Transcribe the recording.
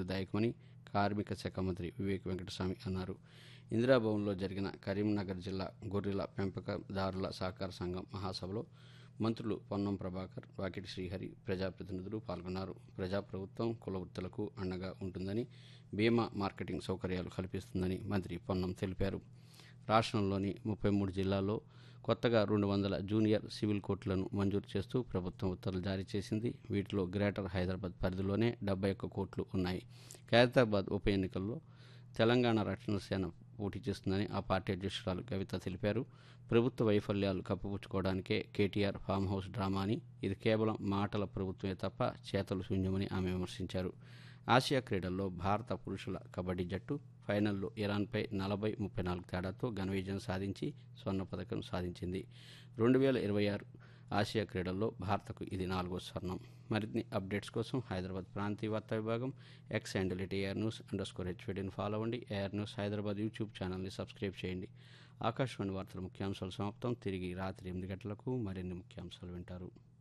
స్ఫూర్తిదాయకమని కార్మిక శాఖ మంత్రి వివేక్ వెంకటస్వామి అన్నారు ఇందిరాభవన్లో జరిగిన కరీంనగర్ జిల్లా గొర్రెల పెంపకదారుల సహకార సంఘం మహాసభలో మంత్రులు పొన్నం ప్రభాకర్ వాకిటి శ్రీహరి ప్రజాప్రతినిధులు పాల్గొన్నారు ప్రజాప్రభుత్వం కుల వృత్తులకు అండగా ఉంటుందని బీమా మార్కెటింగ్ సౌకర్యాలు కల్పిస్తుందని మంత్రి పొన్నం తెలిపారు రాష్ట్రంలోని ముప్పై మూడు జిల్లాల్లో కొత్తగా రెండు వందల జూనియర్ సివిల్ కోర్టులను మంజూరు చేస్తూ ప్రభుత్వం ఉత్తర్వులు జారీ చేసింది వీటిలో గ్రేటర్ హైదరాబాద్ పరిధిలోనే డెబ్బై ఒక్క కోట్లు ఉన్నాయి ఖైరతాబాద్ ఉప ఎన్నికల్లో తెలంగాణ రక్షణ సేన పోటీ చేస్తుందని ఆ పార్టీ అధ్యక్షురాలు కవిత తెలిపారు ప్రభుత్వ వైఫల్యాలు కప్పిపుచ్చుకోవడానికే కేటీఆర్ ఫామ్ హౌస్ డ్రామా అని ఇది కేవలం మాటల ప్రభుత్వమే తప్ప చేతలు శూన్యమని ఆమె విమర్శించారు ఆసియా క్రీడల్లో భారత పురుషుల కబడ్డీ జట్టు ఫైనల్లో ఇరాన్పై నలభై ముప్పై నాలుగు తేడాతో ఘన విజయం సాధించి స్వర్ణ పథకం సాధించింది రెండు వేల ఇరవై ఆరు ఆసియా క్రీడల్లో భారత్కు ఇది నాలుగో స్వర్ణం మరిన్ని అప్డేట్స్ కోసం హైదరాబాద్ ప్రాంతీయ వార్తా విభాగం X handle at AIR news underscore హెచ్వీడీని ఫాలో అవ్వండి ఏఆర్ న్యూస్ హైదరాబాద్ యూట్యూబ్ ఛానల్ని సబ్స్క్రైబ్ చేయండి ఆకాశవాణి వార్తల ముఖ్యాంశాలు సమాప్తం తిరిగి రాత్రి ఎనిమిది గంటలకు మరిన్ని ముఖ్యాంశాలు వింటారు